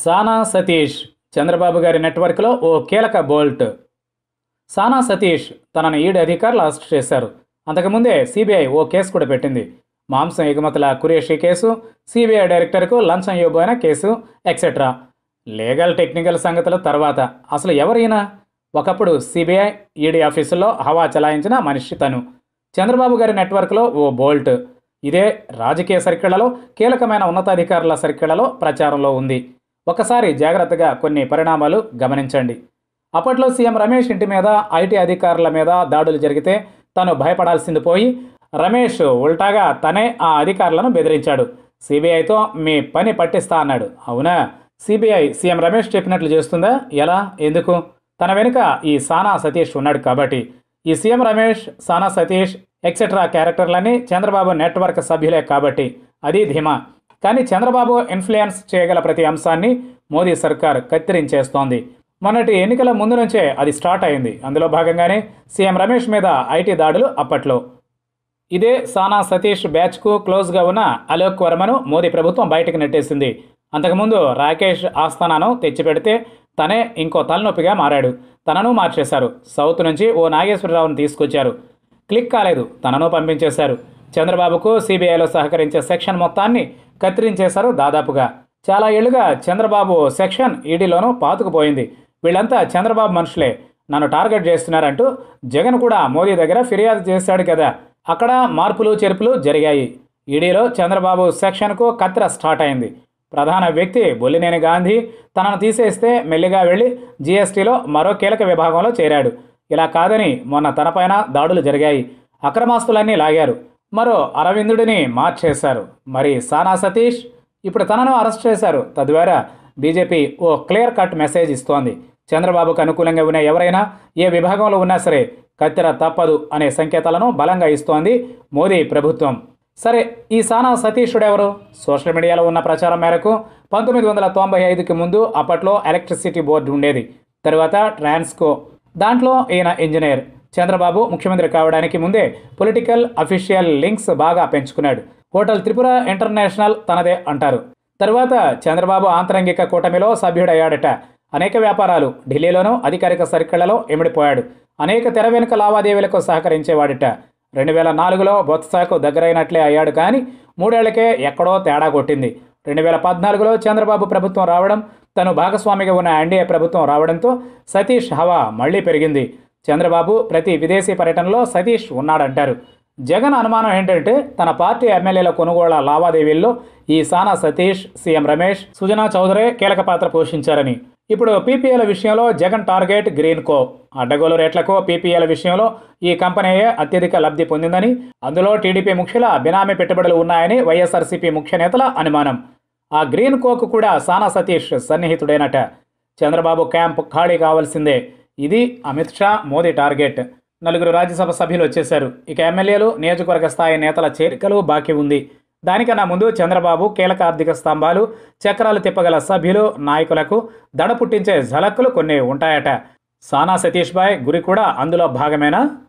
సానా సతీష్ చంద్రబాబు గారి నెట్వర్క్లో ఓ కీలక బోల్ట్ సానా సతీష్ తనను ఈడు అధికారులు అరెస్ట్ చేశారు అంతకుముందే సిబిఐ ఓ కేసు కూడా పెట్టింది మాంసం ఎగుమతుల కురేషి కేసు సిబిఐ డైరెక్టర్కు లంచం ఇవ్వబోయిన కేసు ఎక్సెట్రా లీగల్ టెక్నికల్ సంగతుల తర్వాత అసలు ఎవరైనా ఒకప్పుడు సిబిఐ ఈడీ ఆఫీసుల్లో హవా చలాయించిన మనిషి తను చంద్రబాబు గారి నెట్వర్క్లో ఓ బోల్ట్ ఇదే రాజకీయ సర్కిళ్లలో కీలకమైన ఉన్నతాధికారుల సర్కిళ్లలో ప్రచారంలో ఉంది ఒకసారి జాగ్రత్తగా కొన్ని పరిణామాలు గమనించండి అప్పట్లో సీఎం రమేష్ ఇంటి మీద ఐటీ అధికారుల మీద దాడులు జరిగితే తను భయపడాల్సింది పోయి రమేష్ ఉల్టాగా తనే ఆ అధికారులను బెదిరించాడు సిబిఐతో మీ పని పట్టిస్తా అన్నాడు అవునా సిబిఐ సీఎం రమేష్ చెప్పినట్లు చేస్తుందా ఎలా ఎందుకు తన వెనుక ఈ సానా సతీష్ ఉన్నాడు కాబట్టి ఈ సీఎం రమేష్ సానా సతీష్ ఎక్సెట్రా క్యారెక్టర్లన్నీ చంద్రబాబు నెట్వర్క్ సభ్యులే కాబట్టి అది ధీమా కానీ చంద్రబాబు ఇన్ఫ్లుయెన్స్ చేయగల ప్రతి అంశాన్ని మోదీ సర్కార్ కత్తిరించేస్తోంది మొన్నటి ఎన్నికల ముందు నుంచే అది స్టార్ట్ అయింది అందులో భాగంగానే సీఎం రమేష్ మీద ఐటీ దాడులు అప్పట్లో ఇదే సానా సతీష్ బ్యాచ్కు క్లోజ్గా ఉన్న అలోక్ వర్మను మోదీ ప్రభుత్వం బయటకు నెట్టేసింది అంతకుముందు రాకేష్ ఆస్థానాను తెచ్చిపెడితే తనే ఇంకో తలనొప్పిగా మారాడు తనను మార్చేశారు సౌత్ నుంచి ఓ నాగేశ్వరరావును తీసుకొచ్చారు క్లిక్ కాలేదు తనను పంపించేశారు చంద్రబాబుకు సిబిఐలో సహకరించే సెక్షన్ మొత్తాన్ని కత్తిరించేశారు దాదాపుగా చాలా ఏళ్లుగా చంద్రబాబు సెక్షన్ ఈడీలోనూ పాతుకుపోయింది వీళ్ళంతా చంద్రబాబు మనుషులే నన్ను టార్గెట్ చేస్తున్నారంటూ జగన్ కూడా మోదీ దగ్గర ఫిర్యాదు చేశాడు కదా అక్కడ మార్పులు చేర్పులు జరిగాయి ఈడీలో చంద్రబాబు సెక్షన్కు కత్తిర స్టార్ట్ అయింది ప్రధాన వ్యక్తి బొల్లినేని గాంధీ తనను తీసేస్తే మెల్లిగా వెళ్ళి జీఎస్టీలో మరో కీలక విభాగంలో చేరాడు ఇలా కాదని మొన్న తనపైన దాడులు జరిగాయి అక్రమాస్తులన్నీ లాగారు మరో అరవిందుడిని మార్చేశారు మరి సానా సతీష్ ఇప్పుడు తనను అరెస్ట్ చేశారు తద్వారా బీజేపీ ఓ క్లియర్ కట్ మెసేజ్ ఇస్తోంది చంద్రబాబుకు అనుకూలంగా ఉన్న ఎవరైనా ఏ విభాగంలో ఉన్నా సరే కత్తెర తప్పదు అనే సంకేతాలను బలంగా ఇస్తోంది మోదీ ప్రభుత్వం సరే ఈ సానా సతీషుడెవరు సోషల్ మీడియాలో ఉన్న ప్రచారం మేరకు పంతొమ్మిది వందల తొంభై ఐదుకి ముందు అప్పట్లో ఎలక్ట్రిసిటీ బోర్డు ఉండేది తర్వాత ట్రాన్స్కో దాంట్లో ఈయన ఇంజనీర్ చంద్రబాబు ముఖ్యమంత్రి కావడానికి ముందే పొలిటికల్ అఫీషియల్ లింక్స్ బాగా పెంచుకున్నాడు హోటల్ త్రిపుర ఇంటర్నేషనల్ తనదే అంటారు తరువాత చంద్రబాబు ఆంతరంగిక కూటమిలో సభ్యుడయ్యాడట అనేక వ్యాపారాలు ఢిల్లీలోనూ అధికారిక సర్కిళ్లలో ఇమిడిపోయాడు అనేక తెర వెనుక లావాదేవీలకు సహకరించేవాడిట రెండు వేల నాలుగులో బొత్సకు దగ్గరైనట్లే అయ్యాడు కానీ మూడేళ్లకే ఎక్కడో తేడా కొట్టింది రెండు వేల పద్నాలుగులో చంద్రబాబు ప్రభుత్వం రావడం తను భాగస్వామిగా ఉన్న ఎన్డీఏ ప్రభుత్వం రావడంతో సతీష్ హవా మళ్లీ పెరిగింది చంద్రబాబు ప్రతి విదేశీ పర్యటనలో సతీష్ ఉన్నాడంటారు జగన్ అనుమానం ఏంటంటే తన పార్టీ ఎమ్మెల్యేల కొనుగోళ్ల లావాదేవీల్లో ఈ సానా సతీష్ సీఎం రమేష్ సుజనా చౌదరే కీలక పాత్ర పోషించారని ఇప్పుడు పీపీఎల విషయంలో జగన్ టార్గెట్ గ్రీన్ కో అడ్డగోలు రేట్లకు పీపీఎల విషయంలో ఈ కంపెనీయే అత్యధిక లబ్ధి పొందిందని అందులో టీడీపీ ముఖ్యుల బినామీ పెట్టుబడులు ఉన్నాయని వైఎస్ఆర్సీపీ ముఖ్య నేతల అనుమానం ఆ గ్రీన్ కోకు కూడా సానా సతీష్ సన్నిహితుడైనట చంద్రబాబు క్యాంప్ ఖాళీ కావాల్సిందే ఇది అమిత్ షా మోదీ టార్గెట్ నలుగురు రాజ్యసభ సభ్యులు వచ్చేశారు ఇక ఎమ్మెల్యేలు నియోజకవర్గ స్థాయి నేతల చేరికలు బాకీ ఉంది దానికన్నా ముందు చంద్రబాబు కీలక ఆర్థిక స్తంభాలు చక్రాలు తిప్పగల సభ్యులు నాయకులకు దడ పుట్టించే ఝలక్కులు కొన్ని ఉంటాయట సానా సతీష్ బాయ్ గురి కూడా అందులో భాగమేనా